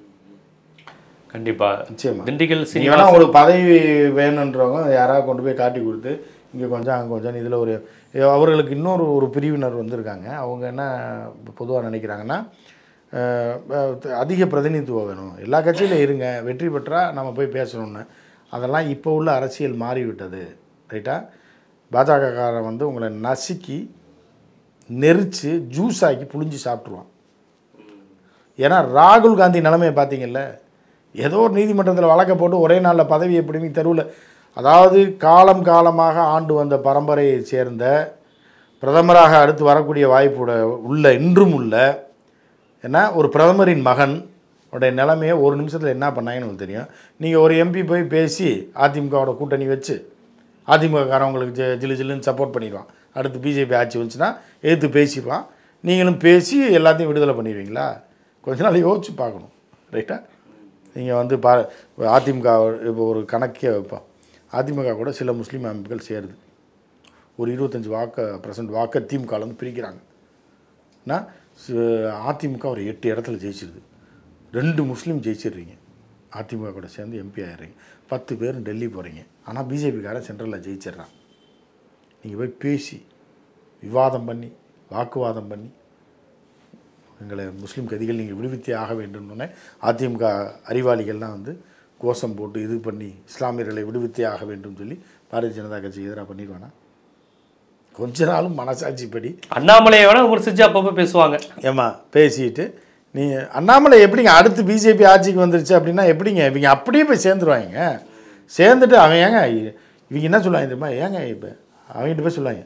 கண்டிப்பா நிச்சயமா திண்டுக்கல் நீங்கள் சீனிவாசன் வேணால் உங்களுக்கு பதவி வேணுன்றவங்க யாராவது கொண்டு போய் காட்டி கொடுத்து இங்கே கொஞ்சம் அங்கே கொஞ்சம் இதில் ஒரு அவர்களுக்கு இன்னொரு ஒரு பிரிவினர் வந்திருக்காங்க அவங்க என்ன பொதுவாக நினைக்கிறாங்கன்னா அஹ், அஹ், அதிக பிரதிநிதித்துவம் வேணும் எல்லா கட்சியிலும் இருங்க வெற்றி பெற்றால் நம்ம போய் பேசணும்னு அதெல்லாம் இப்போ உள்ள அரசியல் மாறிவிட்டது ரைட்டா பாஜகக்காரன் வந்து உங்களை நசுக்கி நெரிச்சு ஜூஸ் ஆக்கி புழிஞ்சு சாப்பிட்ருவான் ஏன்னா ராகுல் காந்தி நிலைமையை பார்த்தீங்கல்ல ஏதோ ஒரு நீதிமன்றத்தில் வழக்க போட்டு ஒரே நாளில் பதவியை பிடுங்கி தெருவில் அதாவது காலம் காலமாக ஆண்டு வந்த பரம்பரையைச் சேர்ந்த பிரதமராக அடுத்து வரக்கூடிய வாய்ப்பு உள்ள இன்றும் உள்ள ஏன்னா ஒரு பிரதமரின் மகன் உடைய நிலைமையை ஒரு நிமிஷத்தில் என்ன பண்ணாங்கன்னு உங்களுக்கு தெரியும் நீங்கள் ஒரு எம்பி போய் பேசி அதிமுகவோட கூட்டணி வச்சு அதிமுககாரவங்களுக்கு ஜெ ஜிலு ஜில்லுன்னு சப்போர்ட் பண்ணிடுவான் அடுத்து பிஜேபி ஆட்சி வந்துச்சுன்னா எதிர்த்து பேசிடுவான் நீங்களும் பேசி எல்லாத்தையும் விடுதலை பண்ணிடுவீங்களா கொஞ்ச நாள் யோசிச்சு பார்க்கணும் ரைட்டா நீங்கள் வந்து பா அதிமுக இப்போ ஒரு கணக்கே வைப்போம் அதிமுக கூட சில முஸ்லீம் அமைப்புகள் சேருது ஒரு இருபத்தஞ்சி வாக்க பர்சன்ட் வாக்கை திமுகலேருந்து பிரிக்கிறாங்க னா, சி- அதிமுக ஒரு எட்டு இடத்துல ஜெயிச்சிருது ரெண்டு முஸ்லீம் ஜெயிச்சிடுறீங்க அதிமுக கூட சேர்ந்து எம்பி ஆயிடுறீங்க பத்து பேரும் டெல்லி போகிறீங்க ஆனால் பிஜேபிக்காரன் சென்ட்ரலில் ஜெயிச்சிடுறான் நீங்கள் போய் பேசி விவாதம் பண்ணி வாக்குவாதம் பண்ணி எங்களை முஸ்லீம் கதிகள் நீங்கள் விடுவித்தே ஆக வேண்டும்னு அதிமுக அறிவாளிகள்லாம் வந்து கோஷம் போட்டு இது பண்ணி இஸ்லாமியர்களை விடுவித்தே ஆக வேண்டும் சொல்லி பாரதிய ஜனதா கட்சி எதிராக பண்ணிடுவானா கொஞ்ச நாளும் மனசாட்சிப்படி அண்ணாமலையை வேணா விமர்சிச்சு அப்பப்போ பேசுவாங்க ஏம்மா பேசிட்டு நீ அண்ணாமலை எப்படிங்க அடுத்து பிஜேபி ஆட்சிக்கு வந்துருச்சு அப்படின்னா எப்படிங்க இவங்க அப்படியே போய் சேர்ந்துருவாங்க சேர்ந்துட்டு அவன் ஏங்க இவங்க என்ன சொல்லுவாங்க தெரியுமா ஏங்க இப்போ அவங்ககிட்ட போய் சொல்லுவாங்க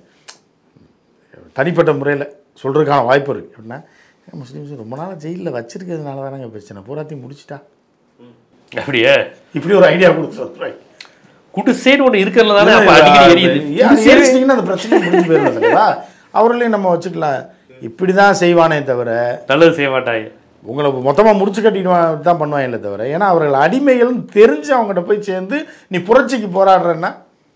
தனிப்பட்ட முறையில் சொல்கிறதுக்கான வாய்ப்பு இருக்குது எப்படின்னா முஸ்லீம்ஸ் ரொம்ப நாளாக ஜெயிலில் வச்சிருக்கிறதுனால தானங்க பிரச்சனை பூராத்தையும் முடிச்சிட்டா அப்படியே இப்படி ஒரு ஐடியா கொடுத்து சொல்கிறேன் குடிசேன்னு ஒண்ணு இருக்கிறதுல தானே அப்ப அடிக்கடி எரியுது எரிச்சிட்டிங்கன்னா அந்த பிரச்சனை முடிஞ்சு போயிடும் இல்லையா அவர்களையும் நம்ம வச்சுக்கலாம் இப்படி தான் செய்வானே தவிர நல்லது செய்ய மாட்டாங்க உங்களை மொத்தமாக முடிச்சு கட்டிடுவான் தான் பண்ணுவாங்களே தவிர ஏன்னா அவர்கள் அடிமைகள்னு தெரிஞ்சு அவங்ககிட்ட போய் சேர்ந்து நீ புரட்சிக்கு போராடுறேன்னா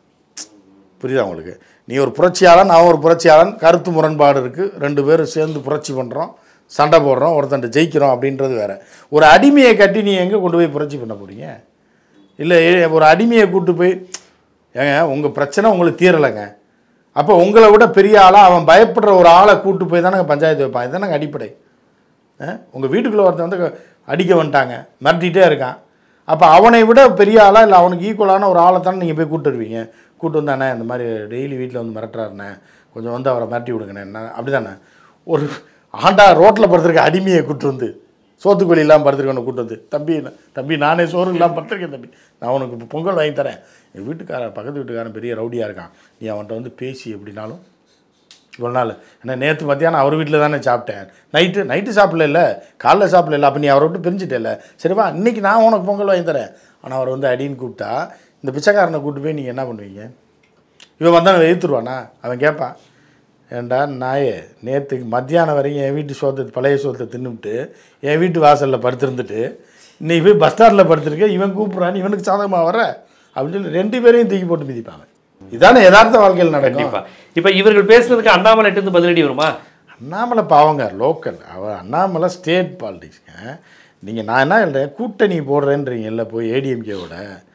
புரியுதா உங்களுக்கு நீ ஒரு புரட்சியாளன் நான் ஒரு புரட்சியாளன் கருத்து முரண்பாடு இருக்குது ரெண்டு பேரும் சேர்ந்து புரட்சி பண்ணுறோம் சண்டை போடுறோம் ஒருத்தன்ட்ட ஜெயிக்கிறோம் அப்படின்றது வேற ஒரு அடிமையை கட்டி நீ எங்கே கொண்டு போய் புரட்சி பண்ண போகிறீங்க இல்லை ஒரு அடிமையை கூட்டு போய் ஏங்க உங்கள் பிரச்சனை உங்களுக்கு தீரலைங்க அப்போ உங்களை விட பெரிய ஆளாக அவன் பயப்படுற ஒரு ஆளை கூட்டு போய் தானே பஞ்சாயத்து வைப்பான் இதுதானங்க அடிப்படை உங்கள் வீட்டுக்குள்ளே ஒருத்தன் வந்து அடிக்க வந்துட்டாங்க மிரட்டிகிட்டே இருக்கான் அப்போ அவனை விட பெரிய ஆளா இல்லை அவனுக்கு ஈக்குவலான ஒரு ஆளை தானே நீங்கள் போய் கூட்டு வருவீங்க கூட்டு வந்தானே இந்த மாதிரி டெய்லி வீட்டில் வந்து மிரட்டுறாருண்ணே கொஞ்சம் வந்து அவரை மிரட்டி விடுங்கண்ணே என்ன அப்படி தானே ஒரு ஆண்டா ரோட்டில் படுத்துருக்க அடிமையை கூட்டு வந்து சோத்துக்கொல்லி இல்லாமல் படுத்துருக்கவனை கூட்டு வந்து தம்பி நான்- தம்பி நானே சோறு இல்லாமல் படுத்துருக்கேன் தம்பி நான் உனக்கு இப்போ பொங்கல் வாங்கி தரேன் என் வீட்டுக்காரன் பக்கத்து வீட்டுக்காரன் பெரிய ரவுடியாக இருக்கான் நீ அவன்கிட்ட வந்து பேசி எப்படினாலும் இவ்வளோ நாள் ஏன்னா நேற்று மத்தியானம் அவர் வீட்டில் தானே சாப்பிட்டேன் நைட்டு நைட்டு சாப்பிடல காலைல சாப்பிடல அப்போ நீ அவரை விட்டு பிரிஞ்சுட்டேல்ல சரிவா இன்னைக்கு நான் உனக்கு பொங்கல் வாங்கி தரேன் ஆனால் அவர் வந்து அடின்னு கூப்பிட்டா இந்த பிச்சைக்காரனை கூப்பிட்டு போய் நீங்கள் என்ன பண்ணுவீங்க இவன் வந்தால் எதிர்த்துருவானா அவன் கேட்பான் ஏண்டா நாயே நேற்றுக்கு மத்தியானம் வரைக்கும் என் வீட்டு சோத்தை பழைய சோத்தை தின்னுவிட்டு என் வீட்டு வாசலில் படுத்திருந்துட்டு இன்னைக்கு போய் பஸ் ஸ்டாண்டில் படுத்திருக்க இவன் கூப்பிட்றான் இவனுக்கு சாதகமாக வர அப்படின்னு சொல்லி ரெண்டு பேரையும் தூக்கி போட்டு மிதிப்பாங்க இதானே யதார்த்த வாழ்க்கையில் நடக்கும் கண்டிப்பா இப்ப இவர்கள் பேசுனதுக்கு அண்ணாமலை இருந்து பதிலடி வருமா அண்ணாமலை பாவங்க லோக்கல் அவர் அண்ணாமலை ஸ்டேட் பாலிடிக்ஸ்ங்க நீங்கள் நான் என்ன சொல்கிறேன் கூட்டணி போடுறேன்றீங்கல்ல போய் ஏடிஎம்கேவோட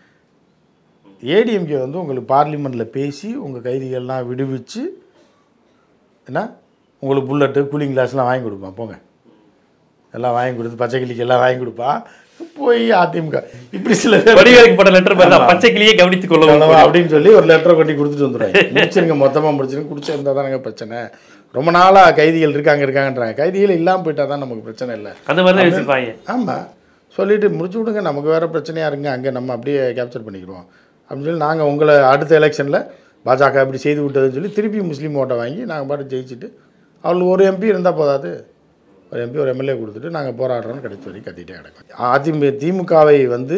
ஏடிஎம்கே வந்து உங்களுக்கு பார்லிமெண்ட்டில் பேசி உங்கள் கைதிகள்லாம் விடுவிச்சு என்ன உங்களுக்கு புல்லட்டு கூலிங் கிளாஸ்லாம் வாங்கி கொடுப்பான் போங்க எல்லாம் வாங்கி கொடுத்து பச்சை கிளிக்கு எல்லாம் வாங்கி கொடுப்பான் போய் அதிமுக இப்படி சில பேர் வடிவேலுக்கு போட்ட லெட்டர் மாதிரி தான் பச்சை கிளியே கவனித்துக் கொள்ளவும் கனவா அப்படின்னு சொல்லி ஒரு லெட்டரை கொட்டி கொடுத்துட்டு வந்துடுவாங்க முடிச்சிருங்க மொத்தமாக முடிச்சிருங்க குடிச்சிருந்தா தானங்க பிரச்சனை ரொம்ப நாளாக கைதிகள் இருக்காங்க இருக்காங்கன்றாங்க கைதிகள் இல்லாமல் போயிட்டா தான் நமக்கு பிரச்சனை இல்லை அந்த மாதிரி தான் வச்சிருப்பாங்க ஆமாம் சொல்லிட்டு முடிச்சு விடுங்க நமக்கு வேறு பிரச்சனையாக இருங்க அங்கே நம்ம அப்படியே கேப்சர் பண்ணிக்கிறோம் அப்படின்னு சொல்லி நாங்கள் உங்களை அடுத்த எலெக்ஷனில் பாஜக இப்படி செய்து விட்டதுன்னு சொல்லி திருப்பி முஸ்லீம் ஓட்டை வாங்கி நாங்கள் பாட்டு ஜெயிச்சுட்டு அவங்களுக்கு ஒரு எம்பி இருந்தால் போதாது ஒரு எம்பி ஒரு எம்எல்ஏ கொடுத்துட்டு நாங்கள் போராடுறோம்னு கிடைச்ச வரைக்கும் கத்திட்டே கிடக்கும் அதிமுக திமுகவை வந்து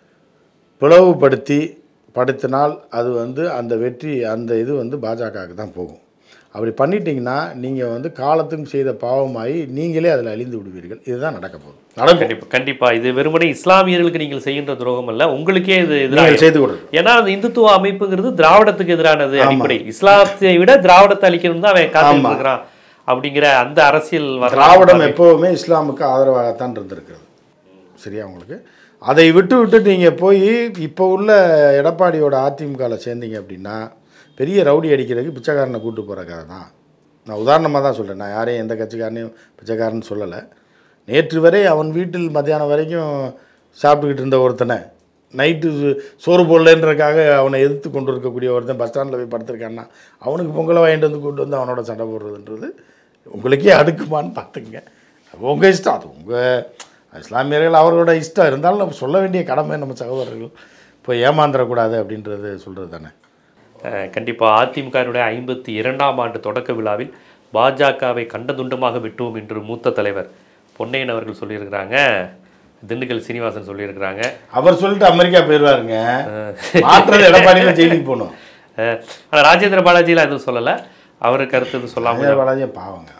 பிளவுபடுத்தி படுத்தினால் அது வந்து அந்த வெற்றி அந்த இது வந்து பாஜகவுக்கு தான் போகும் அப்படி பண்ணிட்டீங்கன்னா நீங்கள் வந்து காலத்துக்கும் செய்த பாவமாகி நீங்களே அதில் அழிந்து விடுவீர்கள் இதுதான் நடக்க போகுது நடக்கும் கண்டிப்பா கண்டிப்பா இது வெறுமனே இஸ்லாமியர்களுக்கு நீங்கள் செய்கின்ற துரோகம் அல்ல உங்களுக்கே இது நீங்கள் எதிராக செய்து கொடுங்க ஏன்னா அந்த இந்துத்துவ அமைப்புங்கிறது திராவிடத்துக்கு எதிரானது அடிப்படை இஸ்லாத்தை விட திராவிடத்தை அழிக்கணும் தான் அவன் காத்துட்டு இருக்கிறான் அப்படிங்கிற அந்த அரசியல் வரலாறு திராவிடம் எப்போவுமே இஸ்லாமுக்கு ஆதரவாகத்தான் இருந்திருக்கிறது சரியா உங்களுக்கு அதை விட்டு விட்டு நீங்கள் போய் இப்போ உள்ள எடப்பாடியோட அதிமுகவில் சேர்ந்தீங்க அப்படின்னா பெரிய ரவுடி அடிக்கிறதுக்கு பிச்சைக்காரனை கூட்டு போகிற கதை தான் நான் உதாரணமாக தான் சொல்கிறேன் நான் யாரையும் எந்த கட்சிக்காரனையும் பிச்சைக்காரன்னு சொல்லலை நேற்று வரை அவன் வீட்டில் மத்தியானம் வரைக்கும் சாப்பிட்டுக்கிட்டு இருந்த ஒருத்தனை நைட்டு சோறு போடலன்றக்காக அவனை எதிர்த்து கொண்டு இருக்கக்கூடிய ஒருத்தன் பஸ் ஸ்டாண்டில் போய் படுத்திருக்கான்னா அவனுக்கு பொங்கலை வாங்கிட்டு வந்து கூட்டு வந்து அவனோட சண்டை போடுறதுன்றது உங்களுக்கே அடுக்குமான்னு பார்த்துங்க உங்கள் இஷ்டம் அது உங்கள் இஸ்லாமியர்கள் அவர்களோட இஷ்டம் இருந்தாலும் நம்ம சொல்ல வேண்டிய கடமை நம்ம சகோதரர்கள் போய் ஏமாந்துடக்கூடாது அப்படின்றது சொல்கிறது தானே அஹ், கண்டிப்பா அதிமுகவினுடைய ஐம்பத்தி இரண்டாம் ஆண்டு தொடக்க விழாவில் பாஜகவை கண்டதுண்டமாக விட்டோம் என்று மூத்த தலைவர் பொன்னையன் அவர்கள் சொல்லியிருக்கிறாங்க திண்டுக்கல் சீனிவாசன் சொல்லியிருக்கிறாங்க அவர் சொல்லிட்டு அமெரிக்கா போயிடுவாருங்க மாற்றது எடப்பாடியில் ஜெயிலுக்கு போகணும் அஹ், ஆனா ராஜேந்திர பாலாஜிலாம் எதுவும் சொல்லல அவர் கருத்து எதுவும் சொல்லாம அமிதாப் பாலாஜியை பாவங்க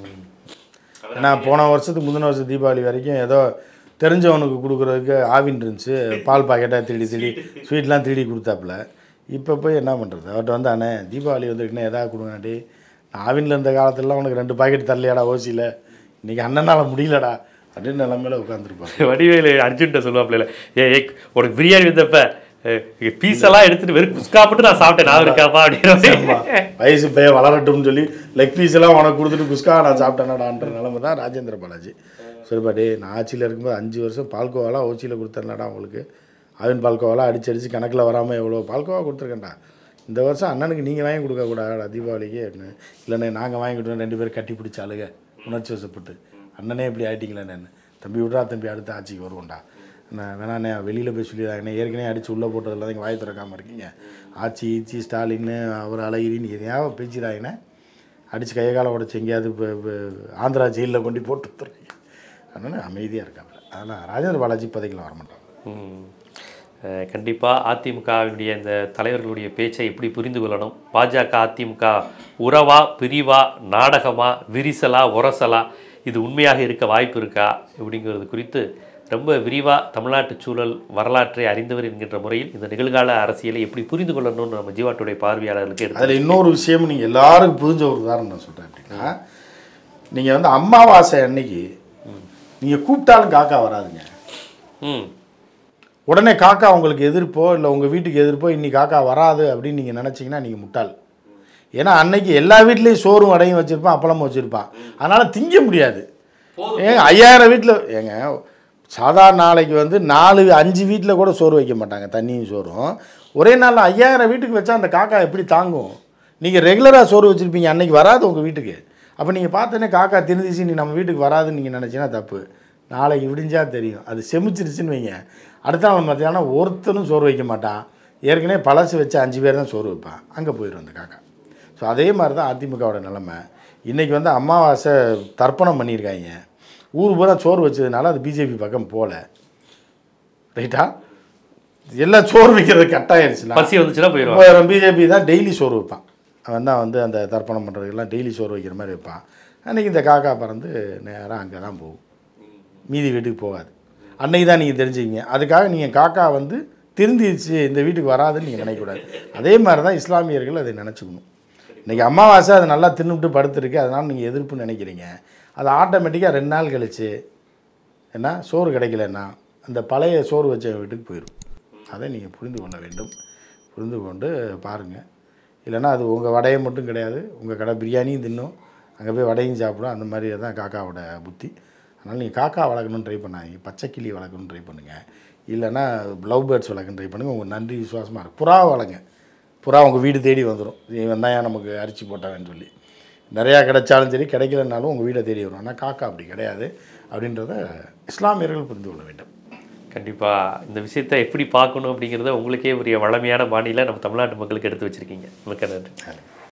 ஏன்னா போன வருஷத்துக்கு முந்தின வருஷம் தீபாவளி வரைக்கும் ஏதோ தெரிஞ்சவனுக்கு கொடுக்குறதுக்கு ஆவின் இருந்துச்சு பால் பாக்கெட்டாக திருடி திருடி ஸ்வீட்லாம் திருடி கொடுத்தாப்புல இப்போ போய் என்ன பண்ணுறது அவர்கிட்ட வந்து அண்ணே தீபாவளி வந்துருக்குன்னு எதாவது கொடுங்கடி ஆவினில் இருந்த காலத்துலலாம் உனக்கு ரெண்டு பாக்கெட் தரலையாடா ஓசியில் இன்றைக்கி அண்ணனால் முடியலடா அப்படின்னு நிலமையில உட்காந்துருப்பாங்க வடிவேலு அர்ஜுன்ட்ட சொல்லுவாப்ல ஏ ஏ, உனக்கு பிரியாணி வந்தப்ப பீஸ் எல்லாம் எடுத்துட்டு வெறும் குஸ்கா மட்டும் நான் சாப்பிட்டேன் நான் இருக்காப்பா அப்படின்னு வயசு பையன் வளரட்டும்னு சொல்லி லெக் பீஸ் எல்லாம் உனக்கு கொடுத்துட்டு குஸ்கா நான் சாப்பிட்டேனடான்ற நிலமை தான் ராஜேந்திர பாலாஜி சரிப்பா டே நான் ஆட்சியில் இருக்கும்போது அஞ்சு வருஷம் பால்கோவாலாம் ஓச்சியில் கொடுத்தேன்லடா உங்களுக்கு ஆவின் பால்கோவாலாம் அடிச்சு அடிச்சு கணக்கில் வராமல் எவ்வளோ பால்கோவா கொடுத்துருக்கேன்டா இந்த வருஷம் அண்ணனுக்கு நீங்கள் வாங்கி கொடுக்கக்கூடாதா தீபாவளிக்கு அப்படின்னு இல்லைண்ணே நாங்கள் வாங்கி கொடுத்தோம் ரெண்டு பேரும் கட்டி பிடிச்ச அழுக உணர்ச்சி வசப்பட்டு அண்ணனே இப்படி ஆயிட்டீங்களேண்ணே தம்பி விட்றா தம்பி அடுத்த ஆட்சிக்கு வருவோம்டா நான் வேணாண்ணே வெளியில் போய் சொல்லிடுறாங்கண்ணே ஏற்கனவே அடித்து உள்ளே போட்டதில் தான் வாய் திறக்காமல் இருக்கீங்க ஆட்சி ஈச்சி ஸ்டாலின்னு அவர் அழகிரின்னு எதையாவது பேச்சுறாங்கண்ணே அடித்து கையை காலை உடச்சி எங்கேயாவது இப்போ இப்போ ஆந்திரா ஜெயிலில் கொண்டு போட்டு விட்டுறீங்க அதனால் அமைதியாக இருக்காப்புல ஆனால் ராஜேந்திர பாலாஜி இப்போதைக்கு வர மாட்டாங்க ம். அஹ், கண்டிப்பா அதிமுகவினுடைய இந்த தலைவர்களுடைய பேச்சை எப்படி புரிந்து கொள்ளணும் பாஜக அதிமுக உறவா பிரிவா நாடகமா விரிசலா உரசலா இது உண்மையாக இருக்க வாய்ப்பு இருக்கா இப்படிங்கிறது குறித்து ரொம்ப விரிவா தமிழ்நாட்டு சூழல் வரலாற்றை அறிந்தவர் என்கின்ற முறையில் இந்த நிகழ்கால அரசியலை எப்படி புரிந்து கொள்ளணும்னு நம்ம ஜீவாட்டுடைய பார்வையாளர்களுக்கு எடுத்து அதில் இன்னொரு விஷயம் நீங்கள் எல்லாருக்கும் புரிஞ்ச ஒரு உதாரணம் நான் சொல்கிறேன் அப்படின்னா நீங்கள் வந்து அமாவாசை அன்னைக்கு நீங்கள் கூப்பிட்டாலும் காக்கா வராதுங்க ம் உடனே காக்கா உங்களுக்கு எதிர்ப்போ இல்லை உங்கள் வீட்டுக்கு எதிர்ப்போ இன்னைக்கு காக்கா வராது அப்படின்னு நீங்கள் நினச்சிங்கன்னா நீங்கள் முட்டாள் ஏன்னா அன்னைக்கு எல்லா வீட்லேயும் சோறும் வடையும் வச்சுருப்பான் அப்பளமும் வச்சுருப்பான் அதனால் திங்க முடியாது ஏங்க ஐயாயிரம் வீட்டில் ஏங்க சாதாரண நாளைக்கு வந்து நாலு அஞ்சு வீட்டில் கூட சோறு வைக்க மாட்டாங்க தண்ணியும் சோறும் ஒரே நாளில் ஐயாயிரம் வீட்டுக்கு வச்சா அந்த காக்கா எப்படி தாங்கும் நீங்கள் ரெகுலராக சோறு வச்சுருப்பீங்க அன்னைக்கு வராது உங்கள் வீட்டுக்கு அப்போ நீங்கள் பார்த்தோன்னே காக்கா திருந்திச்சு நீ நம்ம வீட்டுக்கு வராதுன்னு நீங்கள் நினச்சிங்கன்னா தப்பு நாளைக்கு விடிஞ்சா தெரியும் அது செமிச்சிருச்சுன்னு வைங்க அடுத்த நாள் மத்தியானம் ஒருத்தனும் சோறு வைக்க மாட்டான் ஏற்கனவே பழசு வச்சு அஞ்சு பேர் தான் சோறு வைப்பான் அங்கே போயிடும் அந்த காக்கா ஸோ அதே மாதிரி தான் அதிமுகவோட நிலமை இன்றைக்கி வந்து அமாவாசை தர்ப்பணம் பண்ணியிருக்காங்க ஊர் பூரா சோறு வச்சதுனால அது பிஜேபி பக்கம் போகல ரைட்டா எல்லாம் சோறு வைக்கிறது கட்டாயிருச்சுன்னா பசி வந்துச்சுன்னா போயிடுவாங்க போயிடும் பிஜேபி தான் டெய்லி சோறு வைப்பான் அவன் தான் வந்து அந்த தர்ப்பணம் பண்ணுறதுக்கெல்லாம் டெய்லி சோறு வைக்கிற மாதிரி வைப்பான் அன்றைக்கி இந்த காக்கா பறந்து நேராக அங்கே தான் போகும் மீதி வீட்டுக்கு போகாது அன்னைக்கு தான் நீங்கள் தெரிஞ்சுக்கிங்க அதுக்காக நீங்கள் காக்கா வந்து திருந்திடுச்சு இந்த வீட்டுக்கு வராதுன்னு நீங்கள் நினைக்கக்கூடாது அதே மாதிரி தான் இஸ்லாமியர்கள் அதை நினச்சிக்கணும் இன்றைக்கி அமாவாசை அது நல்லா தின்னுட்டு படுத்துருக்கு அதனால் நீங்கள் எதிர்ப்பு நினைக்கிறீங்க அது ஆட்டோமேட்டிக்காக ரெண்டு நாள் கழிச்சு என்ன சோறு கிடைக்கலன்னா அந்த பழைய சோறு வச்ச வீட்டுக்கு போயிடும் அதை நீங்கள் புரிந்து கொள்ள வேண்டும் புரிந்து கொண்டு பாருங்கள் இல்லைன்னா அது உங்கள் வடையை மட்டும் கிடையாது உங்கள் கடை பிரியாணியும் தின்னும் அங்கே போய் வடையும் சாப்பிடும் அந்த மாதிரி தான் காக்காவோட புத்தி அதனால் நீங்கள் காக்கா வளர்க்கணும்னு ட்ரை பண்ணாதீங்க பச்சைக்கிளி வளர்க்கணும்னு ட்ரை பண்ணுங்கள் இல்லைன்னா லவ் பேர்ட்ஸ் வளர்க்கணும்னு ட்ரை பண்ணுங்கள் உங்கள் நன்றி விசுவாசமாக இருக்கும் புறா வளங்க புறா உங்கள் வீடு தேடி வந்துடும் இவன் தான் நமக்கு அரிசி போட்டவன்னு சொல்லி நிறையா கிடைச்சாலும் சரி கிடைக்கலனாலும் உங்கள் வீடை தேடி வரும் ஆனால் காக்கா அப்படி கிடையாது அப்படின்றத இஸ்லாமியர்கள் புரிந்து கொள்ள வேண்டும் கண்டிப்பாக இந்த விஷயத்தை எப்படி பார்க்கணும் அப்படிங்கிறத உங்களுக்கே உரிய வளமையான பாணியில் நம்ம தமிழ்நாட்டு மக்களுக்கு எடுத்து வச்சுருக்கீங்க மிக்க நன்றி